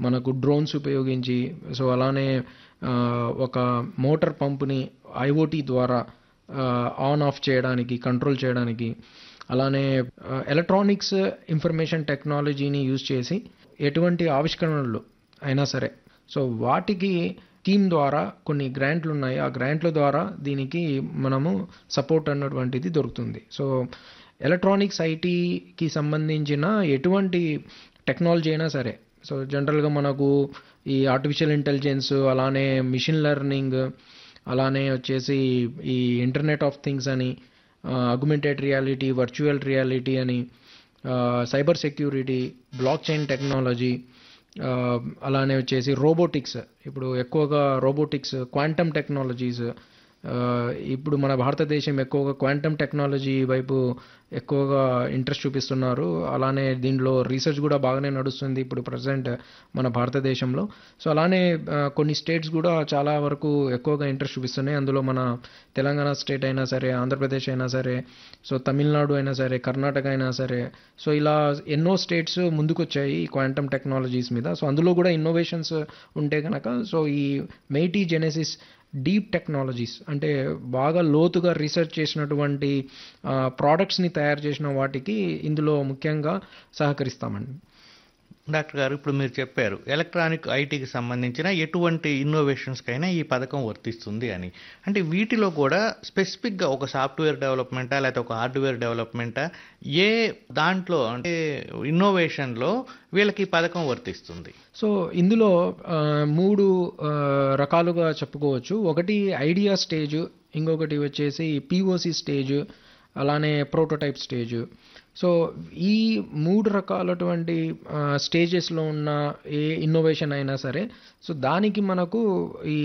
మనకు డ్రోన్స్ ఉపయోగించి సో అలానే ఆహ్, ఒక మోటార్ పంప్‌ని ఐఓటీ ద్వారా ఆహ్, ఆన్ ఆఫ్ చేయడానికి, కంట్రోల్ చేయడానికి, అలానే ఆహ్, ఎలక్ట్రానిక్స్ ఇన్ఫర్మేషన్ టెక్నాలజీని యూజ్ చేసి ఎటువంటి ఆవిష్కరణలు అయినా సరే సో వాటికి స్కీమ్ ద్వారా కొన్ని గ్రాంట్లున్నాయి. ఆ గ్రాంట్ల ద్వారా దీనికి మనము సపోర్ట్ అన్నటువంటిది దొరుకుతుంది. సో ఎలక్ట్రానిక్స్ ఐటీకి సంబంధించిన ఎటువంటి టెక్నాలజీ అయినా సరే సో జనరల్‌గా మనకు ఈ ఆర్టిఫిషియల్ ఇంటెలిజెన్స్ అలానే మెషిన్ లెర్నింగ్ అలానే వచ్చేసి ఈ ఇంటర్నెట్ ఆఫ్ థింగ్స్ అని ఆహ్, ఆగ్మెంటెడ్ రియాలిటీ, వర్చువల్ రియాలిటీ అని ah, cyber security, blockchain technology ah, అలానే వచ్చేసి రోబోటిక్స్ ఇప్పుడు ఎక్కువగా రోబోటిక్స్, క్వాంటమ్ టెక్నాలజీస్ ఆహ్, ఇప్పుడు మన భారతదేశం ఎక్కువగా క్వాంటమ్ టెక్నాలజీ వైపు ఎక్కువగా ఇంట్రెస్ట్ చూపిస్తున్నారు. అలానే దీనిలో రీసెర్చ్ కూడా బాగానే నడుస్తుంది ఇప్పుడు ప్రెజెంట్ మన భారతదేశంలో. సో అలానే ఆహ్, కొన్ని స్టేట్స్ కూడా చాలా వరకు ఎక్కువగా ఇంట్రెస్ట్ చూపిస్తున్నాయి. అందులో మన తెలంగాణ స్టేట్ అయినా సరే, ఆంధ్రప్రదేశ్ అయినా సరే, సో తమిళనాడు అయినా సరే, కర్ణాటక అయినా సరే సో ఇలా ఎన్నో స్టేట్స్ ముందుకొచ్చాయి ఈ క్వాంటమ్ టెక్నాలజీస్ మీద. సో అందులో కూడా ఇన్నోవేషన్స్ ఉంటే గనక సో ఈ మెయిటీ జెనెసిస్ డీప్ టెక్నాలజీస్ అంటే బాగా లోతుగా రీసెర్చ్ చేసినటువంటి ఆహ్, ప్రొడక్ట్స్‌ని తయారు చేసిన వాటికి ఇందులో ముఖ్యంగా సహకరిస్తామండి. డాక్టర్ గారు ఇప్పుడు మీరు చెప్పారు. ఎలక్ట్రానిక్ ఐటీకి సంబంధించిన ఎటువంటి ఇన్నోవేషన్స్‌కైనా ఈ పథకం వర్తిస్తుంది అని. అంటే వీటిలో కూడా స్పెసిఫిక్‌గా ఒక సాఫ్ట్‌వేర్ డెవలప్‌మెంటా లేకపోతే ఒక హార్డ్‌వేర్ డెవలప్‌మెంటా ఏ దాంట్లో అంటే ఇన్నోవేషన్‌లో వీళ్ళకి ఈ పథకం వర్తిస్తుంది? సో ఇందులో ఆహ్, 3 ఆహ్, రకాలుగా చెప్పుకోవచ్చు. ఒకటి ఐడియా స్టేజ్, ఇంకొకటి వచ్చేసి పీఓసీ స్టేజ్, అలానే ప్రోటోటైప్ స్టేజ్. సో ఈ 3 రకాలటువంటి ఆహ్, స్టేజెస్‌లో ఉన్న ఏ ఇన్నోవేషన్ అయినా సరే సో దానికి మనకు ఈ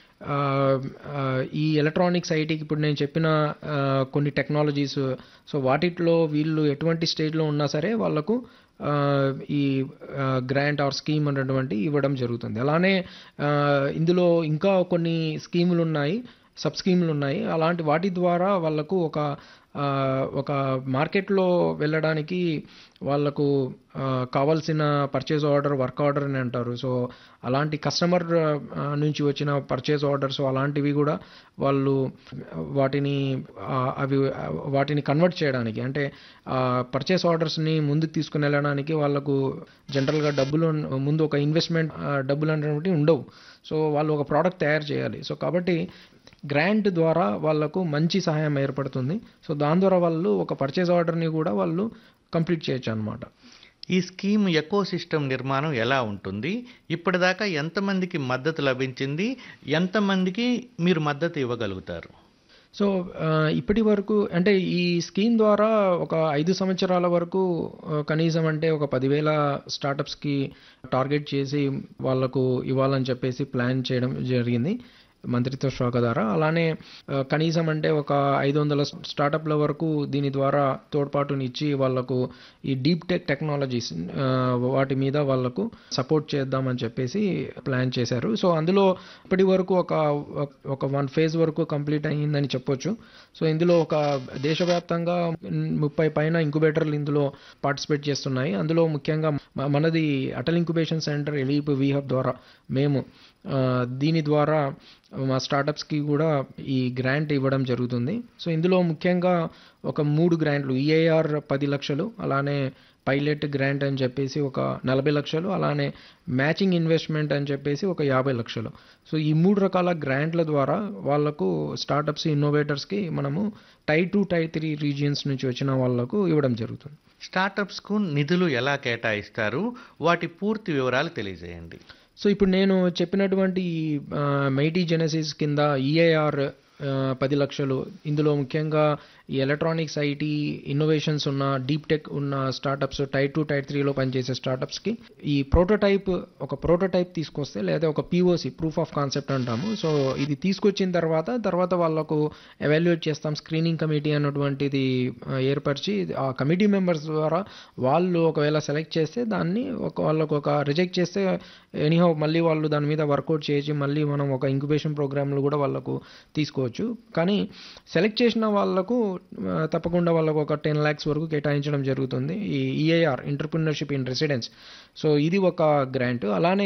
ఆహ్, ఆహ్, ఈ ఎలక్ట్రానిక్స్ ఐటీకి ఇప్పుడు నేను చెప్పిన ఆహ్, కొన్ని టెక్నాలజీస్ సో వాటిట్లో వీళ్ళు ఎటువంటి స్టేజ్‌లో ఉన్నా సరే వాళ్ళకు ఆహ్, ఈ ఆహ్, గ్రాంట్ ఆర్ స్కీమ్ అనేటువంటివి ఇవ్వడం జరుగుతుంది. అలానే ఆహ్, ఇందులో ఇంకా కొన్ని స్కీములున్నాయి. సబ్ స్కీములున్నాయి. అలాంటి వాటి ద్వారా వాళ్ళకు ఒక ఆహ్, ఒక మార్కెట్‌లో వెళ్ళడానికి వాళ్ళకు ఆహ్, కావాల్సిన పర్చేజ్ ఆర్డర్, వర్క్ ఆర్డర్ అని అంటారు. సో అలాంటి కస్టమర్ ఆహ్, నుంచి వచ్చిన పర్చేజ్ ఆర్డర్స్ అలాంటివి కూడా వాళ్ళు వాటిని ఆహ్, అవి వాటిని కన్వర్ట్ చేయడానికి అంటే ఆహ్, పర్చేజ్ ఆర్డర్స్‌ని ముందుకు తీసుకొనెళ్ళడానికి వాళ్ళకు జనరల్‌గా డబ్బులు ముందు ఒక ఇన్వెస్ట్‌మెంట్ ఆహ్, డబ్బులు అనేటువంటివి ఉండవు. సో వాళ్ళు ఒక ప్రొడక్ట్ తయారు చేయాలి. సో కాబట్టి గ్రాంట్ ద్వారా వాళ్ళకు మంచి సహాయం ఏర్పడుతుంది. సో దాని ద్వారా వాళ్ళు ఒక పర్చేజ్ ఆర్డర్‌ని కూడా వాళ్ళు కంప్లీట్ చేయొచ్చనమాట. ఈ స్కీమ్ ఎకోసిస్టమ్ నిర్మాణం ఎలా ఉంటుంది? ఇప్పటిదాకా ఎంతమందికి మద్దతు లభించింది? ఎంతమందికి మీరు మద్దతు ఇవ్వగలుగుతారు? సో ఆహ్, ఇప్పటి వరకు అంటే ఈ స్కీమ్ ద్వారా ఒక 5 సంవత్సరాల వరకు ఆహ్, కనీసం అంటే ఒక 10,000 స్టార్టప్స్‌కి టార్గెట్ చేసి వాళ్ళకు ఇవ్వాలని చెప్పేసి ప్లాన్ చేయడం జరిగింది. మంత్రిత్వ శాఖ ద్వారా. అలానే ఆహ్, కనీసం అంటే ఒక 500 స్టార్టప్‌ల వరకు దీని ద్వారా తోడ్పాటునిచ్చి వాళ్ళకు ఈ డీప్ టెక్ టెక్నాలజీస్ ఆహ్, వాటి మీద వాళ్ళకు సపోర్ట్ చేద్దామని చెప్పేసి ప్లాన్ చేశారు. సో అందులో ఇప్పటి వరకు ఒక ఒక 1 ఫేజ్ వరకు కంప్లీట్ అయిందని చెప్పొచ్చు. సో ఇందులో ఒక దేశవ్యాప్తంగా 30 పైన ఇంక్యుబేటర్లు ఇందులో పార్టిసిపేట్ చేస్తున్నాయి. అందులో ముఖ్యంగా మ మనది Atal incubation centre ELEAP V hub ద్వారా మేము ఆహ్, దీని ద్వారా మా స్టార్టప్స్‌కి కూడా ఈ గ్రాంట్ ఇవ్వడం జరుగుతుంది. సో ఇందులో ముఖ్యంగా ఒక 3 గ్రాంట్‌లు ఈఐఆర్ 10,00,000 అలానే పైలట్ గ్రాంట్ అని చెప్పేసి ఒక 40,00,000 అలానే మ్యాచింగ్ ఇన్వెస్ట్‌మెంట్ అని చెప్పేసి ఒక 50,00,000 సో ఈ 3 రకాల గ్రాంట్ల ద్వారా వాళ్ళకు స్టార్టప్స్, ఇన్నోవేటర్స్‌కి మనము టైర్ 2, టైర్ 3 రీజియన్స్ నుంచి వచ్చిన వాళ్ళకు ఇవ్వడం జరుగుతుంది. స్టార్టప్స్‌కు నిధులు ఎలా కేటాయిస్తారు? వాటి పూర్తి వివరాలు తెలియజేయండి. సో ఇప్పుడు నేను చెప్పినటువంటి ఈ ఆహ్, మైటీ జెనెసిస్ కింద ఈఐఆర్ ఆహ్, 10,00,000 ఇందులో ముఖ్యంగా ఈ ఎలక్ట్రానిక్స్ ఐటీ ఇన్నోవేషన్స్ ఉన్న డీప్ టెక్ ఉన్న స్టార్టప్స్ టైర్ 2, టైర్ 3లో పనిచేసే స్టార్టప్స్‌కి ఈ ప్రోటోటైప్ ఒక ప్రోటోటైప్ తీసుకొస్తే లేదా ఒక పీఓసీ ప్రూఫ్ ఆఫ్ కాన్సెప్ట్ అంటాము. సో ఇది తీసుకొచ్చిన తర్వాత, తర్వాత వాళ్ళకు ఎవాల్యుయేట్ చేస్తాం. స్క్రీనింగ్ కమిటీ అన్నటువంటిది ఆహ్, ఏర్పరిచి ఆ కమిటీ మెంబర్స్ ద్వారా వాళ్ళు ఒకవేళ సెలెక్ట్ చేస్తే దాన్ని ఒక వాళ్ళకు ఒక రిజెక్ట్ చేస్తే ఎనీహౌ మళ్ళీ వాళ్ళు దాని మీద వర్కౌట్ చేసి మళ్ళీ మనం ఒక ఇంక్యుబేషన్ ప్రోగ్రామ్‌లు కూడా వాళ్ళకు తీసుకోవచ్చు. కానీ సెలెక్ట్ చేసిన వాళ్ళకు ఆహ్, తప్పకుండా వాళ్ళకు ఒక 10,00,000 వరకు కేటాయించడం జరుగుతుంది. ఈ EIR entrepreneurship in residence so ఇది ఒక గ్రాంట్. అలానే